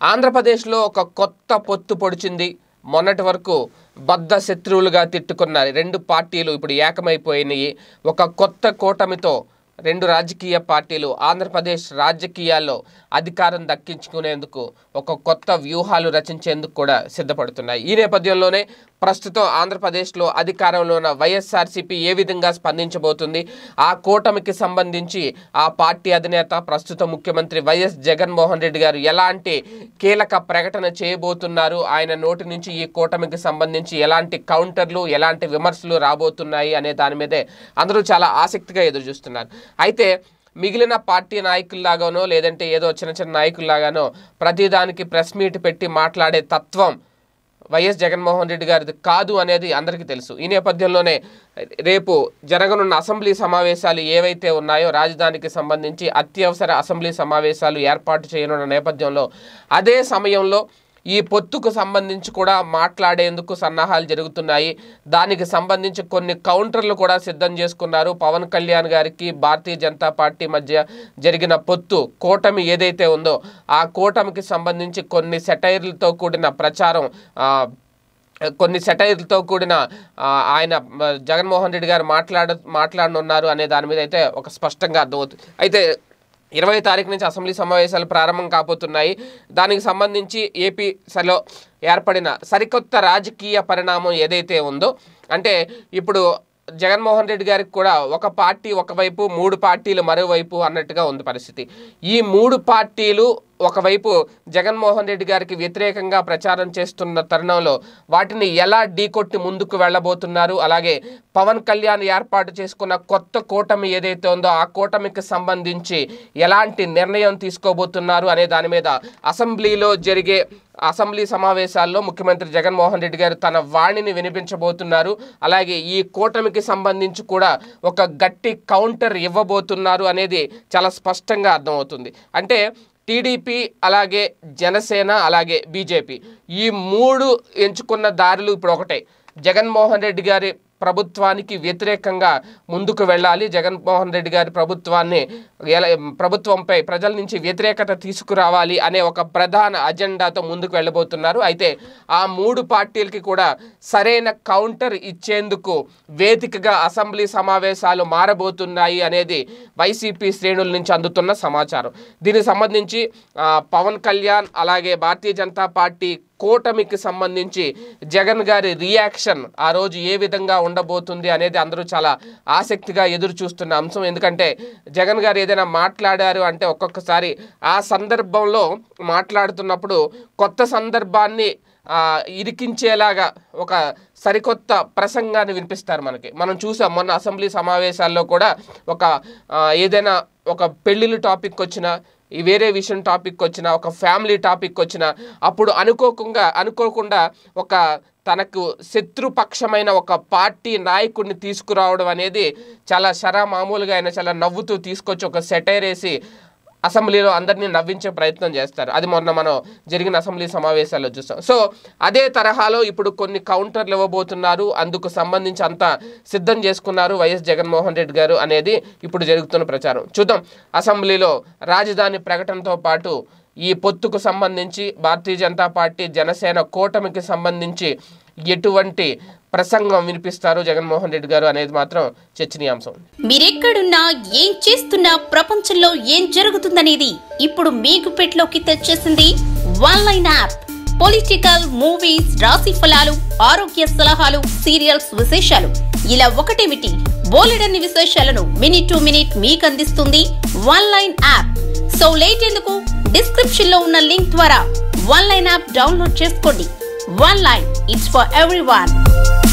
ఆంధ్రప్రదేశ్లో ఒక కొత్త పొత్తు పొడిచింది మొన్నటి వరకు బద్ధ శత్రువులుగా తిట్టుకున్న రెండు పార్టీలు ఇప్పుడు ఏకమైపోయినాయి ఒక కొత్త కూటమితో రెండు రాజకీయ పార్టీలు ఆంధ్రప్రదేశ్ రాజకీయాల్లో అధికారం దక్కించుకునేందుకు ఒక కొత్త వ్యూహాలు రచించేందుకు కూడా సిద్ధపడుతున్నాయి ఈ నేపథ్యంలోనే ప్రస్తుతం ఆంధ్రప్రదేశ్లో అధికారంలో ఉన్న వైఎస్ఆర్సీపీ ఏ విధంగా స్పందించబోతుంది ఆ కూటమికి సంబంధించి ఆ పార్టీ అధినేత ప్రస్తుత ముఖ్యమంత్రి వైఎస్ జగన్మోహన్ రెడ్డి గారు ఎలాంటి కీలక ప్రకటన చేయబోతున్నారు ఆయన నోటి నుంచి ఈ కూటమికి సంబంధించి ఎలాంటి కౌంటర్లు ఎలాంటి విమర్శలు రాబోతున్నాయి అనే దాని మీదే అందరూ చాలా ఆసక్తిగా ఎదురు చూస్తున్నారు అయితే మిగిలిన పార్టీ నాయకుల్లాగానో లేదంటే ఏదో చిన్న చిన్న నాయకుల్లాగానో ప్రతిదానికి ప్రెస్ మీట్ పెట్టి మాట్లాడే తత్వం వైఎస్ జగన్మోహన్ రెడ్డి గారిది కాదు అనేది అందరికీ తెలుసు ఈ నేపథ్యంలోనే రేపు జరగనున్న అసెంబ్లీ సమావేశాలు ఏవైతే ఉన్నాయో రాజధానికి సంబంధించి అత్యవసర అసెంబ్లీ సమావేశాలు ఏర్పాటు చేయనున్న నేపథ్యంలో అదే సమయంలో ఈ పొత్తుకు సంబంధించి కూడా మాట్లాడేందుకు సన్నాహాలు జరుగుతున్నాయి దానికి సంబంధించి కొన్ని కౌంటర్లు కూడా సిద్ధం చేసుకున్నారు పవన్ కళ్యాణ్ గారికి భారతీయ జనతా పార్టీ మధ్య జరిగిన పొత్తు కూటమి ఏదైతే ఉందో ఆ కూటమికి సంబంధించి కొన్ని సెటైర్లతో కూడిన ప్రచారం ఆ, కొన్ని సెటైర్లతో కూడిన ఆ, ఆయన మ, జగన్మోహన్ రెడ్డి గారు మాట్లాడ మాట్లాడనున్నారు అనే దాని మీద అయితే ఒక స్పష్టంగా అర్థమవుతుంది అయితే ఇరవై తారీఖు నుంచి అసెంబ్లీ సమావేశాలు ప్రారంభం కాబోతున్నాయి దానికి సంబంధించి ఏపీలో ఏర్పడిన సరికొత్త రాజకీయ పరిణామం ఏదైతే ఉందో అంటే ఇప్పుడు జగన్మోహన్ రెడ్డి గారికి కూడా ఒక పార్టీ ఒకవైపు మూడు పార్టీలు మరోవైపు అన్నట్టుగా ఉంది పరిస్థితి ఈ మూడు పార్టీలు ఒకవైపు జగన్మోహన్ రెడ్డి గారికి వ్యతిరేకంగా ప్రచారం చేస్తున్న తరుణంలో వాటిని ఎలా ఢీకొట్టి ముందుకు వెళ్ళబోతున్నారు అలాగే పవన్ కళ్యాణ్ ఏర్పాటు చేసుకున్న కొత్త కూటమి ఏదైతే ఉందో ఆ కూటమికి సంబంధించి ఎలాంటి నిర్ణయం తీసుకోబోతున్నారు అనే దాని మీద అసెంబ్లీలో జరిగే అసెంబ్లీ సమావేశాల్లో ముఖ్యమంత్రి జగన్మోహన్ రెడ్డి గారు తన వాణిని వినిపించబోతున్నారు అలాగే ఈ కూటమికి సంబంధించి కూడా ఒక గట్టి కౌంటర్ ఇవ్వబోతున్నారు అనేది చాలా స్పష్టంగా అర్థమవుతుంది అంటే టీడీపీ అలాగే జనసేన అలాగే బీజేపీ ఈ మూడు ఎంచుకున్న దారులు ఇప్పుడు ఒకటే జగన్మోహన్ రెడ్డి గారి ప్రభుత్వానికి వ్యతిరేకంగా ముందుకు వెళ్ళాలి జగన్మోహన్ రెడ్డి గారి ప్రభుత్వాన్ని ఎలా ప్రభుత్వంపై ప్రజల నుంచి వ్యతిరేకత తీసుకురావాలి అనే ఒక ప్రధాన అజెండాతో ముందుకు వెళ్ళబోతున్నారు అయితే ఆ మూడు పార్టీలకి కూడా సరైన కౌంటర్ ఇచ్చేందుకు వేదికగా అసెంబ్లీ సమావేశాలు మారబోతున్నాయి అనేది వైసీపీ శ్రేణుల నుంచి అందుతున్న సమాచారం దీనికి సంబంధించి ఆ, పవన్ కళ్యాణ్ అలాగే భారతీయ జనతా పార్టీ కూటమికి సంబంధించి జగన్ గారి రియాక్షన్ ఆ రోజు ఏ విధంగా ఉండబోతుంది అనేది అందరూ చాలా ఆసక్తిగా ఎదురు చూస్తున్న అంశం ఎందుకంటే జగన్ గారు ఏదైనా మాట్లాడారు అంటే ఒక్కొక్కసారి ఆ సందర్భంలో మాట్లాడుతున్నప్పుడు కొత్త సందర్భాన్ని ఆ, ఇరికించేలాగా ఒక సరికొత్త ప్రసంగాన్ని వినిపిస్తారు మనకి మనం చూసాం మొన్న అసెంబ్లీ సమావేశాల్లో కూడా ఒక ఆ, ఏదైనా ఒక పెళ్ళిళ్ళు టాపిక్ వచ్చినా ఈ వేరే విషయం టాపిక్ వచ్చిన ఒక ఫ్యామిలీ టాపిక్ వచ్చిన అప్పుడు అనుకోకుండా అనుకోకుండా ఒక తనకు శత్రుపక్షమైన ఒక పార్టీ నాయకుడిని తీసుకురావడం అనేది చాలా శరా మామూలుగా ఆయన చాలా నవ్వుతూ తీసుకొచ్చి ఒక సెటైర్ వేసి అసెంబ్లీలో అందరినీ నవ్వించే ప్రయత్నం చేస్తారు అది మొన్న మనం జరిగిన అసెంబ్లీ సమావేశాల్లో చూస్తాం సో అదే తరహాలో ఇప్పుడు కొన్ని కౌంటర్లు ఇవ్వబోతున్నారు అందుకు సంబంధించి అంతా సిద్ధం చేసుకున్నారు వైఎస్ జగన్మోహన్ రెడ్డి గారు అనేది ఇప్పుడు జరుగుతున్న ప్రచారం చూద్దాం అసెంబ్లీలో రాజధాని ప్రకటనతో పాటు ఈ పొత్తుకు సంబంధించి భారతీయ జనతా పార్టీ జనసేన కూటమికి సంబంధించి ఎటువంటి ప్రసంగం వినిపిస్తారు జగన్మోహన్ రెడ్డి గారు అనేది మాత్రం చర్చనీయాంశం మీరెక్కడున్నా ఏం చేస్తున్నా ప్రపంచంలో ఏం జరుగుతుందనేది ఇప్పుడు మీకు పెట్లోకి తెచ్చేసింది one line app political movies రాశి ఫలాలు ఆరోగ్య సలహాలు సీరియల్స్ విశేషాలు ఇలా ఒకటేమిటి బోలెడన్ని విశేషాలను మినిట్ టు మినిట్ మీకు అందిస్తుంది one line app so late ఎందుకు డిస్క్రిప్షన్ లో ఉన్న లింక్ ద్వారా వన్ లైన్ యాప్ డౌన్లోడ్ చేసుకోండి one line it's for every